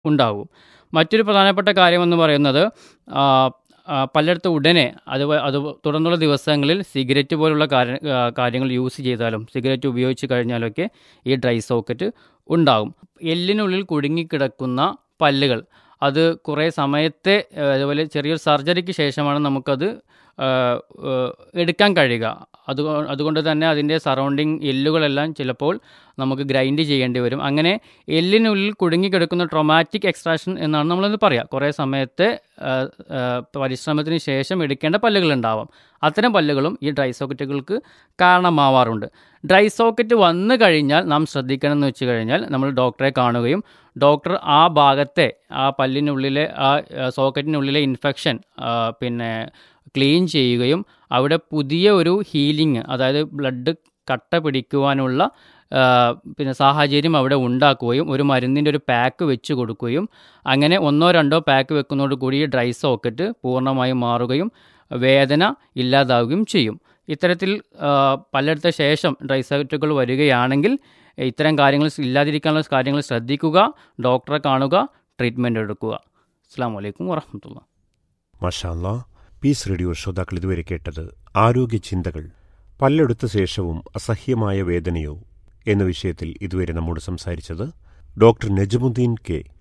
ഉണ്ടാകും മറ്റൊരു പ്രധാനപ്പെട്ട കാര്യമെന്ന് പറയുന്നത് ആ, ആ, പലയിടത്ത് ഉടനെ അത് വ- അത് തുടർന്നുള്ള ദിവസങ്ങളിൽ സിഗരറ്റ് പോലുള്ള കാര്യ ആ, കാര്യങ്ങൾ യൂസ് ചെയ്താലും സിഗരറ്റ് ഉപയോഗിച്ച് കഴിഞ്ഞാലൊക്കെ ഈ ഡ്രൈ സോക്കറ്റ് ഉണ്ടാകും എല്ലിനുള്ളിൽ കുടുങ്ങിക്കിടക്കുന്ന പല്ലുകൾ അത് കുറേ സമയത്തെ ആ, അതുപോലെ ചെറിയൊരു സർജറിക്ക് ശേഷമാണ് നമുക്കത് ആ, ആ, എടുക്കാൻ കഴിയുക അത് അതുകൊണ്ട് തന്നെ അതിൻ്റെ സറൗണ്ടിങ് എല്ലുകളെല്ലാം ചിലപ്പോൾ നമുക്ക് ഗ്രൈൻഡ് ചെയ്യേണ്ടി വരും അങ്ങനെ എല്ലിനുള്ളിൽ കുടുങ്ങിക്കിടക്കുന്ന ട്രോമാറ്റിക് എക്സ്ട്രാക്ഷൻ എന്നാണ് നമ്മളത് പറയുക കുറേ സമയത്തെ ആ, ആ, പരിശ്രമത്തിന് ശേഷം എടുക്കേണ്ട പല്ലുകൾ ഉണ്ടാവാം അത്തരം പല്ലുകളും ഈ ഡ്രൈ സോക്കറ്റുകൾക്ക് കാരണമാവാറുണ്ട് ഡ്രൈ സോക്കറ്റ് വന്നു കഴിഞ്ഞാൽ നാം ശ്രദ്ധിക്കണം എന്ന് വെച്ച് കഴിഞ്ഞാൽ നമ്മൾ ഡോക്ടറെ കാണുകയും ഡോക്ടർ ആ ഭാഗത്തെ ആ പല്ലിനുള്ളിലെ ആ ആ, സോക്കറ്റിനുള്ളിലെ ഇൻഫെക്ഷൻ പിന്നെ ക്ലീൻ ചെയ്യുകയും അവിടെ പുതിയ ഒരു ഹീലിംഗ് അതായത് ബ്ലഡ് കട്ട പിടിക്കുവാനുള്ള ആ, പിന്നെ സാഹചര്യം അവിടെ ഉണ്ടാക്കുകയും ഒരു മരുന്നിൻ്റെ ഒരു പാക്ക് വെച്ച് കൊടുക്കുകയും അങ്ങനെ ഒന്നോ രണ്ടോ പാക്ക് വെക്കുന്നതോട് കൂടി ഈ ഡ്രൈ സോക്കറ്റ് പൂർണ്ണമായും മാറുകയും വേദന ഇല്ലാതാവുകയും ചെയ്യും ഇത്തരത്തിൽ ആ, പലയിടത്ത ശേഷം ഡ്രൈ സോക്കറ്റുകൾ വരികയാണെങ്കിൽ ഇത്തരം കാര്യങ്ങൾ ഇല്ലാതിരിക്കാനുള്ള കാര്യങ്ങൾ ശ്രദ്ധിക്കുക ഡോക്ടറെ കാണുക ട്രീറ്റ്മെൻറ്റ് എടുക്കുക അസ്സാം വലൈക്കും വറഹമത്തുള്ള മഷാല്ല പീസ് റേഡിയോ ശ്രോതാക്കൾ ഇതുവരെ കേട്ടത് ആരോഗ്യ ചിന്തകൾ പല്ലെടുത്ത ശേഷവും അസഹ്യമായ വേദനയോ എന്ന വിഷയത്തിൽ ഇതുവരെ നമ്മോട് സംസാരിച്ചത് ഡോക്ടർ നജമുദ്ദീൻ കെ